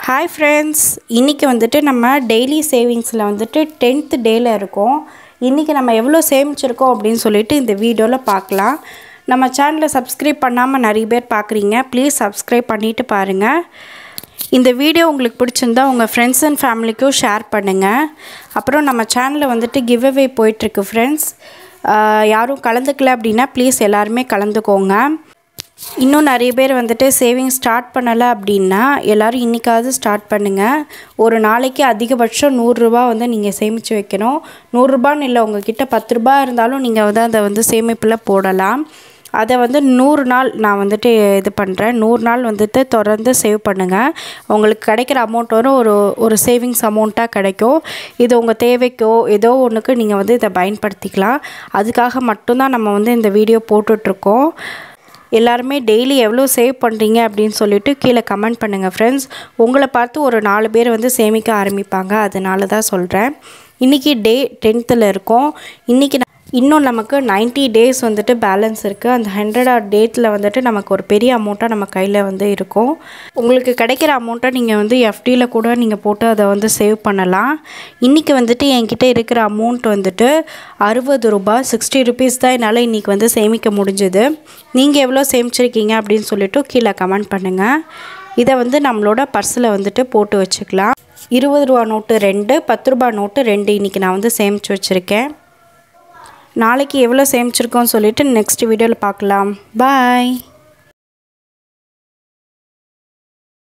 hi friends இன்றைக்கி வந்துட்டு நம்ம டெய்லி சேவிங்ஸில் வந்துட்டு டென்த்து டேயில் இருக்கோம் இன்றைக்கி நம்ம எவ்வளோ சேமிச்சிருக்கோம் அப்படின்னு சொல்லிட்டு இந்த வீடியோவில் பார்க்கலாம் நம்ம சேனலை சப்ஸ்கிரைப் பண்ணாமல் நிறைய பேர் பார்க்குறீங்க ப்ளீஸ் சப்ஸ்கிரைப் பண்ணிவிட்டு பாருங்கள் இந்த வீடியோ உங்களுக்கு பிடிச்சிருந்தா உங்கள் ஃப்ரெண்ட்ஸ் அண்ட் ஃபேமிலிக்கும் ஷேர் பண்ணுங்கள் அப்புறம் நம்ம சேனலில் வந்துட்டு கிவ் அவே போயிட்டுருக்கு ஃப்ரெண்ட்ஸ் யாரும் கலந்துக்கல அப்படின்னா ப்ளீஸ் எல்லாருமே கலந்துக்கோங்க இன்னும் நிறைய பேர் வந்துட்டு சேவிங் ஸ்டார்ட் பண்ணலை அப்படின்னா எல்லோரும் இன்றைக்காவது ஸ்டார்ட் பண்ணுங்கள் ஒரு நாளைக்கு அதிகபட்சம் நூறுரூவா வந்து நீங்கள் சேமித்து வைக்கணும் நூறுரூபான்னு இல்லை உங்ககிட்ட பத்து ரூபா இருந்தாலும் நீங்கள் வந்து அதை வந்து சேமிப்பில் போடலாம் அதை வந்து நூறு நாள் நான் வந்துட்டு இது பண்ணுறேன் நூறு நாள் வந்துட்டு தொடர்ந்து சேவ் பண்ணுங்கள் உங்களுக்கு கிடைக்கிற அமௌண்ட் வரும் ஒரு ஒரு சேவிங்ஸ் அமௌண்ட்டாக கிடைக்கும் இது உங்கள் தேவைக்கோ ஏதோ ஒன்றுக்கு நீங்கள் வந்து இதை பயன்படுத்திக்கலாம் அதுக்காக மட்டும்தான் நம்ம வந்து இந்த வீடியோ போட்டுட்ருக்கோம் எல்லாருமே டெய்லி எவ்வளோ சேவ் பண்ணுறீங்க அப்படின்னு சொல்லிட்டு கீழே கமெண்ட் பண்ணுங்கள் ஃப்ரெண்ட்ஸ் உங்களை பார்த்து ஒரு நாலு பேர் வந்து சேமிக்க ஆரம்பிப்பாங்க அதனால தான் சொல்கிறேன் இன்றைக்கி டே டென்த்தில் இருக்கோம் இன்றைக்கி இன்னும் நமக்கு 90 டேஸ் வந்துட்டு பேலன்ஸ் இருக்குது அந்த ஹண்ட்ரட் ஆர் டேட்டில் வந்துட்டு நமக்கு ஒரு பெரிய அமௌண்ட்டாக நம்ம கையில் வந்து இருக்கும் உங்களுக்கு கிடைக்கிற அமௌண்ட்டை நீங்கள் வந்து எஃப்டியில் கூட நீங்கள் போட்டு அதை வந்து சேவ் பண்ணலாம் இன்றைக்கி வந்துட்டு என்கிட்ட இருக்கிற அமௌண்ட் வந்துட்டு அறுபது ரூபாய் சிக்ஸ்டி ருபீஸ் தான் என்னால் இன்றைக்கி வந்து சேமிக்க முடிஞ்சுது நீங்கள் எவ்வளோ சேமிச்சிருக்கீங்க அப்படின்னு சொல்லிட்டு கீழே கமெண்ட் பண்ணுங்கள் இதை வந்து நம்மளோட பர்ஸில் வந்துட்டு போட்டு வச்சுக்கலாம் இருபது ரூபா நோட்டு ரெண்டு பத்து ரூபா நோட்டு ரெண்டு இன்றைக்கி நான் வந்து சேமித்து வச்சுருக்கேன் நாளைக்கு எவ்வளோ சேமிச்சிருக்கோன்னு சொல்லிவிட்டு நெக்ஸ்ட் வீடியோவில் பார்க்கலாம் பாய்